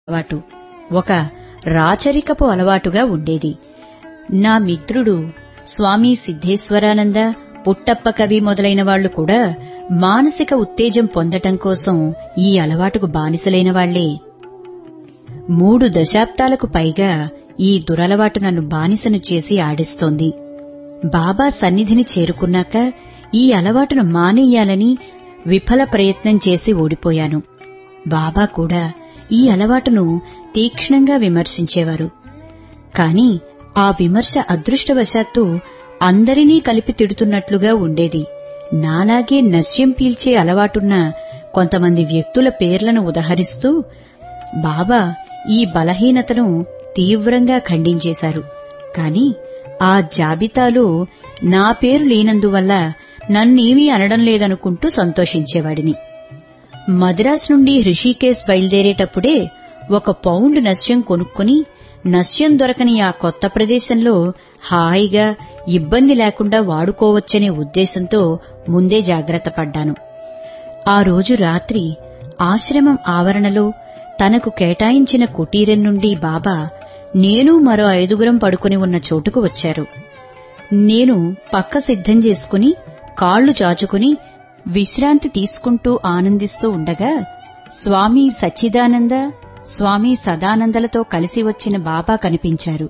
అలవాటు ఒక రాచరికపు అలవాటుగా ఉండేది నా మిత్రుడు స్వామి సిద్ధేశ్వరానంద పుట్టప్ప కవి మొదలైన వాళ్లు కూడా మానసిక ఉత్తేజం పొందటం కోసం ఈ అలవాటుకు బానిసలైన వాళ్లే మూడు దశాబ్దాలకు పైగా ఈ దురలవాటు నన్ను బానిసను చేసి ఆడిస్తోంది బాబా సన్నిధిని చేరుకున్నాక ఈ అలవాటును మానేయాలని విఫల ప్రయత్నం చేసి ఓడిపోయాను బాబా కూడా ఈ అలవాటును తీక్ష్ణంగా విమర్శించేవారు కాని ఆ విమర్శ అదృష్టవశాత్తు అందరినీ కలిపి తిడుతున్నట్లుగా ఉండేది నాలాగే నశ్యం పీల్చే అలవాటున్న కొంతమంది వ్యక్తుల పేర్లను ఉదహరిస్తూ బాబా ఈ బలహీనతను తీవ్రంగా ఖండించేశారు కాని ఆ జాబితాలో నా పేరు లేనందువల్ల నన్నేమీ అనడం లేదనుకుంటూ సంతోషించేవాడిని మద్రాస్ నుండి హృషికేశ్ బయలుదేరేటప్పుడే ఒక పౌండ్ నస్యం కొనుక్కుని నస్యం దొరకని ఆ కొత్త ప్రదేశంలో హాయిగా ఇబ్బంది లేకుండా వాడుకోవచ్చనే ఉద్దేశంతో ముందే జాగ్రత్త పడ్డాను ఆ రోజు రాత్రి ఆశ్రమం ఆవరణలో తనకు కేటాయించిన కుటీరం నుండి బాబా నేను మరో ఐదుగురం పడుకుని ఉన్న చోటుకు వచ్చారు నేను పక్క సిద్ధం చేసుకుని కాళ్లు చాచుకుని విశ్రాంతి తీసుకుంటూ ఆనందిస్తూ ఉండగా స్వామి సచ్చిదానంద స్వామి సదానందలతో కలిసి వచ్చిన బాబా కనిపించారు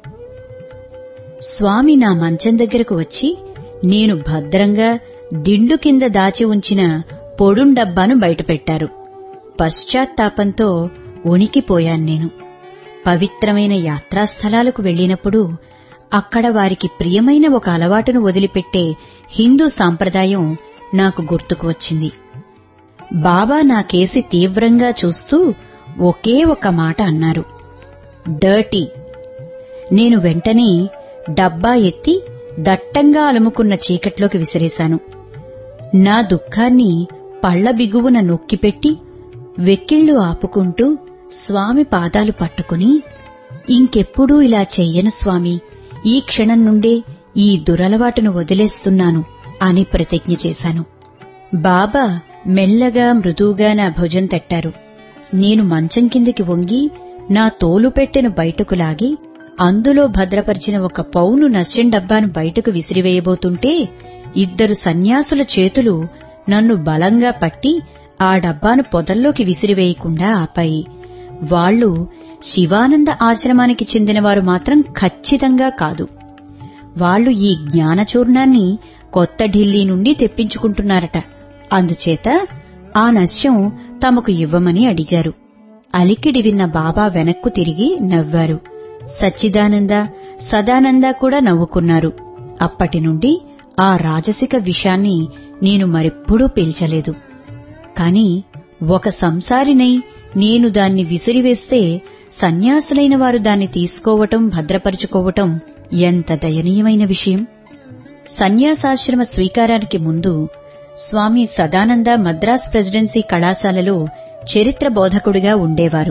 స్వామి నా మంచం దగ్గరకు వచ్చి నేను భద్రంగా దిండు కింద దాచి ఉంచిన పొడుం డబ్బాను బయటపెట్టారు పశ్చాత్తాపంతో వణికిపోయాను నేను పవిత్రమైన యాత్రాస్థలాలకు వెళ్లినప్పుడు అక్కడ వారికి ప్రియమైన ఒక అలవాటును వదిలిపెట్టే హిందూ సాంప్రదాయం నాకు గుర్తుకు వచ్చింది బాబా నా కేసి తీవ్రంగా చూస్తూ ఒకే ఒక మాట అన్నారు డర్టీ నేను వెంటనే డబ్బా ఎత్తి దట్టంగా అలుముకున్న చీకట్లోకి విసిరేశాను నా దుఃఖాన్ని పళ్ల బిగువున నొక్కిపెట్టి వెక్కిళ్లు ఆపుకుంటూ స్వామి పాదాలు పట్టుకుని ఇంకెప్పుడూ ఇలా చెయ్యను స్వామి ఈ క్షణం నుండే ఈ దురలవాటును వదిలేస్తున్నాను అని ప్రతిజ్ఞ చేశాను బాబా మెల్లగా మృదువుగా నా భుజం తట్టారు నేను మంచం కిందికి వంగి నా తోలు పెట్టెను బయటకు లాగి అందులో భద్రపరిచిన ఒక పౌను నశ్యం డబ్బాను బయటకు విసిరివేయబోతుంటే ఇద్దరు సన్యాసుల చేతులు నన్ను బలంగా పట్టి ఆ డబ్బాను పొదల్లోకి విసిరివేయకుండా ఆపాయి వాళ్లు శివానంద ఆశ్రమానికి చెందినవారు మాత్రం ఖచ్చితంగా కాదు వాళ్లు ఈ జ్ఞానచూర్ణాన్ని కొత్త ఢిల్లీ నుండి తెప్పించుకుంటున్నారట అందుచేత ఆ నశ్యం తమకు ఇవ్వమని అడిగారు అలికిడి విన్న బాబా వెనక్కు తిరిగి నవ్వారు సచ్చిదానంద సదానంద కూడా నవ్వుకున్నారు అప్పటి నుండి ఆ రాజసిక విషాన్ని నేను మరెప్పుడూ పీల్చలేదు కాని ఒక సంసారినై నేను దాన్ని విసిరివేస్తే సన్యాసులైన వారు దాన్ని తీసుకోవటం భద్రపరుచుకోవటం ఎంత దయనీయమైన విషయం సన్యాసాశ్రమ స్వీకారానికి ముందు స్వామి సదానంద మద్రాస్ ప్రెసిడెన్సీ కళాశాలలో చరిత్ర బోధకుడిగా ఉండేవారు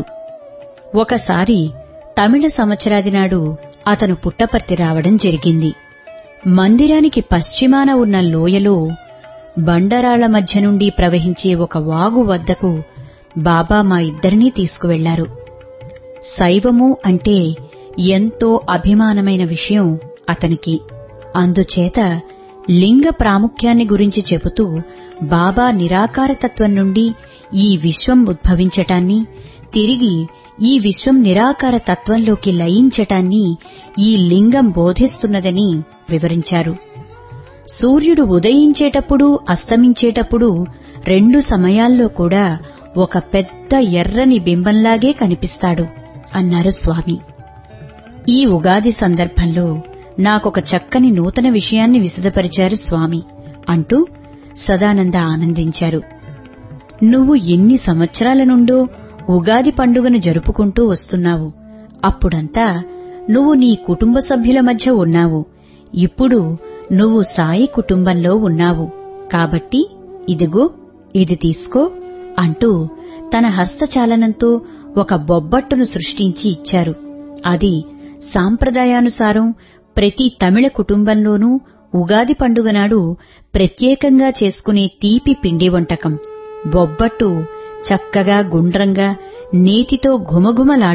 ఒకసారి తమిళ సంవత్సరాది నాడు అతను పుట్టపర్తి రావడం జరిగింది మందిరానికి పశ్చిమాన ఉన్న లోయలో బండరాళ్ల మధ్య నుండి ప్రవహించే ఒక వాగు వద్దకు బాబా మా ఇద్దరినీ తీసుకువెళ్లారు శైవము అంటే ఎంతో అభిమానమైన విషయం అతనికి అందుచేత లింగ ప్రాముఖ్యాన్ని గురించి చెబుతూ బాబా నిరాకారతత్వం నుండి ఈ విశ్వం ఉద్భవించటాన్ని తిరిగి ఈ విశ్వం నిరాకార తత్వంలోకి లయించటాన్ని ఈ లింగం బోధిస్తున్నదని వివరించారు సూర్యుడు ఉదయించేటప్పుడు అస్తమించేటప్పుడు రెండు సమయాల్లో కూడా ఒక పెద్ద ఎర్రని బింబంలాగే కనిపిస్తాడు అన్నారు స్వామి ఈ ఉగాది సందర్భంలో నాకొక చక్కని నూతన విషయాన్ని విశదపరిచారు స్వామి అంటూ సదానంద ఆనందించారు నువ్వు ఎన్ని సంవత్సరాల నుండో ఉగాది పండుగను జరుపుకుంటూ వస్తున్నావు అప్పుడంతా నువ్వు నీ కుటుంబ సభ్యుల మధ్య ఉన్నావు ఇప్పుడు నువ్వు సాయి కుటుంబంలో ఉన్నావు కాబట్టి ఇదిగో ఇది తీసుకో అంటూ తన హస్తచాలనంతో ఒక బొబ్బట్టును సృష్టించి ఇచ్చారు అది సాంప్రదాయానుసారం ప్రతి తమిళ కుటుంబంలోనూ ఉగాది పండుగ నాడు ప్రత్యేకంగా చేసుకునే తీపి పిండి వంటకం బొబ్బట్టు చక్కగా గుండ్రంగా నేతితో ఘుమఘుమలాడు